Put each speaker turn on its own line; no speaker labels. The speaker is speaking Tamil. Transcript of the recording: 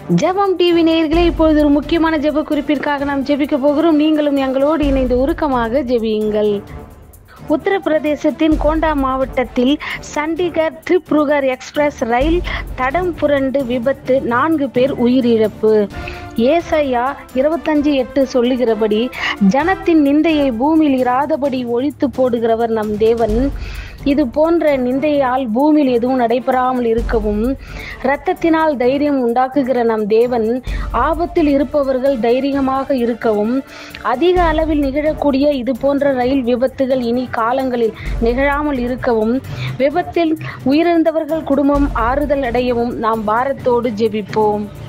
ஜெபம் டிவி நேயர்களே இப்பொழுது ஒரு முக்கியமான ஜெப குறிப்பிற்காக நாம் ஜெபிக்க போகிறோம் நீங்களும் எங்களோடு இணைந்து உருக்கமாக ஜெபியுங்கள் உத்தரப்பிரதேசத்தின் கோண்டா மாவட்டத்தில் சண்டிகர் த்ரிப்ருகர் எக்ஸ்பிரஸ் ரயில் தடம் புரண்டு விபத்து நான்கு பேர் உயிரிழப்பு ஏசையா இருபத்தஞ்சு எட்டு சொல்லுகிறபடி ஜனத்தின் நிந்தையை பூமியில் இராதபடி ஒழித்து போடுகிறவர் நம் தேவன் இது போன்ற நிந்தையால் பூமியில் எதுவும் நடைபெறாமல் இருக்கவும் இரத்தத்தினால் தைரியம் உண்டாக்குகிற நம் தேவன் ஆபத்தில் இருப்பவர்கள் தைரியமாக இருக்கவும் அதிக அளவில் நிகழக்கூடிய இது போன்ற ரயில் விபத்துகள் இனி காலங்களில் நிகழாமல் இருக்கவும் விபத்தில் உயிரிழந்தவர்கள் குடும்பம் ஆறுதல் அடையவும் நாம் பாரத்தோடு ஜெபிப்போம்